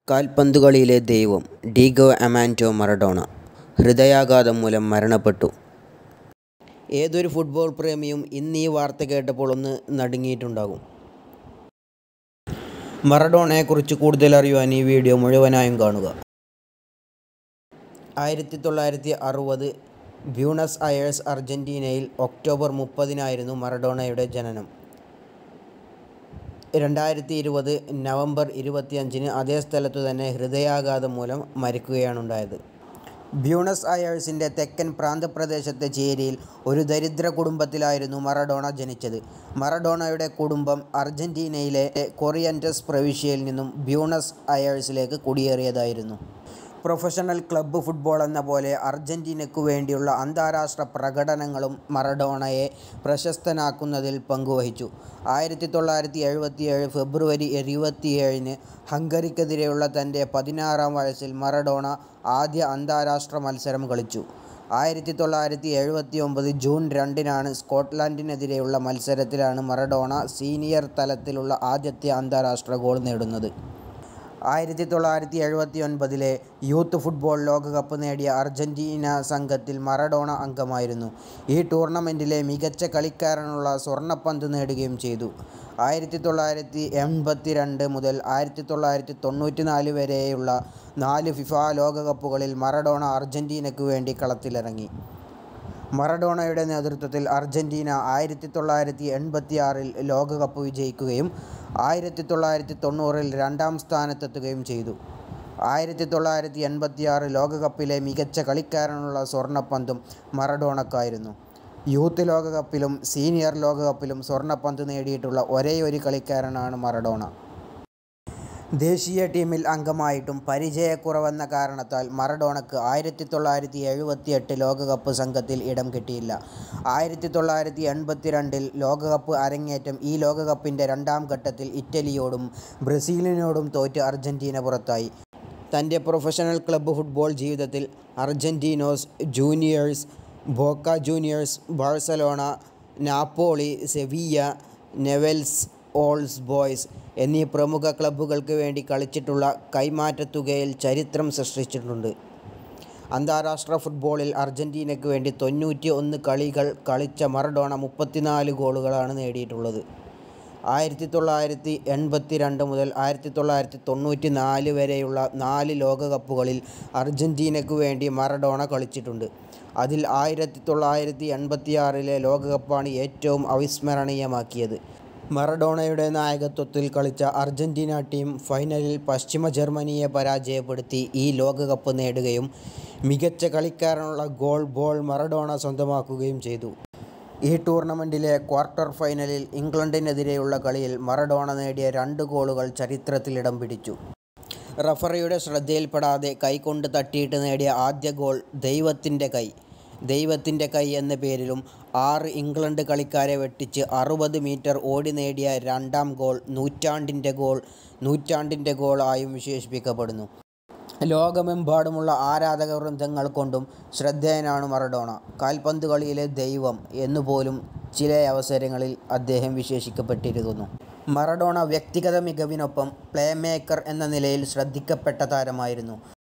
കാൽപന്തുകളിയിലെ ദൈവം Diego അമാൻഡോ Maradona ഹൃദയാഘാതം മൂലം മരണപ്പെട്ടു. ഏതൊരു ഫുട്ബോൾ പ്രേമിയും ഇന്നീ വാർത്ത കേട്ടപ്പോൾ ഒന്ന് നടുങ്ങിയിട്ടുണ്ടാകും. മറഡോണയെക്കുറിച്ച് കൂടുതലറിയുവാൻ ഈ വീഡിയോ മുഴുവനായും കാണുക. ആയിരത്തി തൊള്ളായിരത്തി അറുപത് ബ്യൂണസ് അയേഴ്സ് അർജന്റീനയിൽ ഒക്ടോബർ മുപ്പതിനായിരുന്നു മറഡോണയുടെ ജനനം. രണ്ടായിരത്തി ഇരുപത് നവംബർ ഇരുപത്തിയഞ്ചിന് അതേ സ്ഥലത്തുതന്നെ ഹൃദയാഘാതം മൂലം മരിക്കുകയാണുണ്ടായത്. ബ്യൂണസ് അയേഴ്സിൻ്റെ തെക്കൻ പ്രാന്തപ്രദേശത്തെ ചേരിയിൽ ഒരു ദരിദ്ര കുടുംബത്തിലായിരുന്നു മറഡോണ ജനിച്ചത്. മറഡോണയുടെ കുടുംബം അർജന്റീനയിലെ കൊറിയന്റസ് പ്രവിശ്യയിൽ നിന്നും ബ്യൂണസ് അയേഴ്സിലേക്ക് കുടിയേറിയതായിരുന്നു. പ്രൊഫഷണൽ ക്ലബ്ബ് ഫുട്ബോളെന്നപോലെ അർജന്റീനയ്ക്കു വേണ്ടിയുള്ള അന്താരാഷ്ട്ര പ്രകടനങ്ങളും മറഡോണയെ പ്രശസ്തനാക്കുന്നതിൽ പങ്കുവഹിച്ചു. ആയിരത്തി തൊള്ളായിരത്തി എഴുപത്തിയേഴ് ഫെബ്രുവരി ഇരുപത്തിയേഴിന് ഹംഗറിക്കെതിരെയുള്ള തൻ്റെ പതിനാറാം വയസ്സിൽ മറഡോണ ആദ്യ അന്താരാഷ്ട്ര മത്സരം കളിച്ചു. ആയിരത്തി തൊള്ളായിരത്തി എഴുപത്തിയൊമ്പത് ജൂൺ രണ്ടിനാണ് സ്കോട്ട്ലൻഡിനെതിരെയുള്ള മത്സരത്തിലാണ് മറഡോണ സീനിയർ തലത്തിലുള്ള ആദ്യത്തെ അന്താരാഷ്ട്ര ഗോൾ നേടുന്നത്. ആയിരത്തി തൊള്ളായിരത്തി എഴുപത്തിയൊൻപതിലെ യൂത്ത് ഫുട്ബോൾ ലോകകപ്പ് നേടിയ അർജന്റീന സംഘത്തിൽ മറഡോണ അംഗമായിരുന്നു. ഈ ടൂർണമെൻ്റിലെ മികച്ച കളിക്കാരനുള്ള സ്വർണ്ണപ്പന്ത് നേടുകയും ചെയ്തു. ആയിരത്തി തൊള്ളായിരത്തി എൺപത്തിരണ്ട് മുതൽ ആയിരത്തി തൊള്ളായിരത്തി തൊണ്ണൂറ്റിനാല് വരെയുള്ള നാല് ഫിഫ ലോകകപ്പുകളിൽ മറഡോണ അർജന്റീനയ്ക്കു വേണ്ടി കളത്തിലിറങ്ങി. മറഡോണയുടെ നേതൃത്വത്തിൽ അർജന്റീന ആയിരത്തി തൊള്ളായിരത്തി എൺപത്തിയാറിൽ ലോകകപ്പ് വിജയിക്കുകയും ആയിരത്തി തൊള്ളായിരത്തി തൊണ്ണൂറിൽ രണ്ടാം സ്ഥാനത്തെത്തുകയും ചെയ്തു. ആയിരത്തി തൊള്ളായിരത്തി എൺപത്തിയാറ് ലോകകപ്പിലെ മികച്ച കളിക്കാരനുള്ള സ്വർണ്ണപ്പന്തും മറഡോണയ്ക്കായിരുന്നു. യൂത്ത് ലോകകപ്പിലും സീനിയർ ലോകകപ്പിലും സ്വർണ്ണപ്പന്ത് നേടിയിട്ടുള്ള ഒരേയൊരു കളിക്കാരനാണ് മറഡോണ. ദേശീയ ടീമിൽ അംഗമായിട്ടും പരിചയക്കുറവെന്ന കാരണത്താൽ മറഡോണയ്ക്ക് ആയിരത്തി തൊള്ളായിരത്തി എഴുപത്തിയെട്ട് ലോകകപ്പ് സംഘത്തിൽ ഇടം കിട്ടിയില്ല. ആയിരത്തി തൊള്ളായിരത്തി എൺപത്തിരണ്ടിൽ ലോകകപ്പ് അരങ്ങേറ്റം ഈ ലോകകപ്പിൻ്റെ രണ്ടാം ഘട്ടത്തിൽ ഇറ്റലിയോടും ബ്രസീലിനോടും തോറ്റ് അർജന്റീന പുറത്തായി. തൻ്റെ പ്രൊഫഷണൽ ക്ലബ്ബ് ഫുട്ബോൾ ജീവിതത്തിൽ Argentinos Juniors, Boca Juniors, Barcelona, Napoli, Sevilla, Newell's Old Boys എന്നീ പ്രമുഖ ക്ലബ്ബുകൾക്ക് വേണ്ടി കളിച്ചിട്ടുള്ള കൈമാറ്റത്തുകയിൽ ചരിത്രം സൃഷ്ടിച്ചിട്ടുണ്ട്. അന്താരാഷ്ട്ര ഫുട്ബോളിൽ അർജന്റീനയ്ക്ക് വേണ്ടി തൊണ്ണൂറ്റിഒന്ന് കളികൾ കളിച്ച മറഡോണ മുപ്പത്തിനാല് ഗോളുകളാണ് നേടിയിട്ടുള്ളത്. ആയിരത്തി തൊള്ളായിരത്തി എൺപത്തിരണ്ട് മുതൽ ആയിരത്തി തൊള്ളായിരത്തി തൊണ്ണൂറ്റിനാല് വരെയുള്ള നാല് ലോകകപ്പുകളിൽ അർജന്റീനയ്ക്കു വേണ്ടി മറഡോണ കളിച്ചിട്ടുണ്ട്. അതിൽ ആയിരത്തി തൊള്ളായിരത്തി എൺപത്തിയാറിലെ ലോകകപ്പാണ് ഏറ്റവും അവിസ്മരണീയമാക്കിയത്. മറഡോണയുടെ നായകത്വത്തിൽ കളിച്ച അർജന്റീന ടീം ഫൈനലിൽ പശ്ചിമ ജർമ്മനിയെ പരാജയപ്പെടുത്തി ഈ ലോകകപ്പ് നേടുകയും മികച്ച കളിക്കാരനുള്ള ഗോൾ ബോൾ മറഡോണ സ്വന്തമാക്കുകയും ചെയ്തു. ഈ ടൂർണമെൻ്റിലെ ക്വാർട്ടർ ഫൈനലിൽ ഇംഗ്ലണ്ടിനെതിരെയുള്ള കളിയിൽ മറഡോണ നേടിയ രണ്ട് ഗോളുകൾ ചരിത്രത്തിൽ ഇടം പിടിച്ചു. റഫറിയുടെ ശ്രദ്ധയിൽപ്പെടാതെ കൈകൊണ്ട് തട്ടിയിട്ട് നേടിയ ആദ്യ ഗോൾ ദൈവത്തിൻ്റെ കൈ. ദൈവത്തിൻ്റെ കൈ എന്ന പേരിലും ആറ് ഇംഗ്ലണ്ട് കളിക്കാരെ വെട്ടിച്ച് അറുപത് മീറ്റർ ഓടി നേടിയ രണ്ടാം ഗോൾ നൂറ്റാണ്ടിൻ്റെ ഗോൾ നൂറ്റാണ്ടിൻ്റെ ഗോൾ ആയും വിശേഷിപ്പിക്കപ്പെടുന്നു. ലോകമെമ്പാടുമുള്ള ആരാധക വൃന്ദങ്ങൾ കൊണ്ടും ശ്രദ്ധേയനാണ് മറഡോണ. കാൽപന്തുകളിയിലെ ദൈവം എന്നുപോലും ചിലയവസരങ്ങളിൽ അദ്ദേഹം വിശേഷിപ്പിക്കപ്പെട്ടിരിക്കുന്നു. മറഡോണ വ്യക്തിഗത മികവിനൊപ്പം പ്ലേമേക്കർ എന്ന നിലയിൽ ശ്രദ്ധിക്കപ്പെട്ട താരമായിരുന്നു.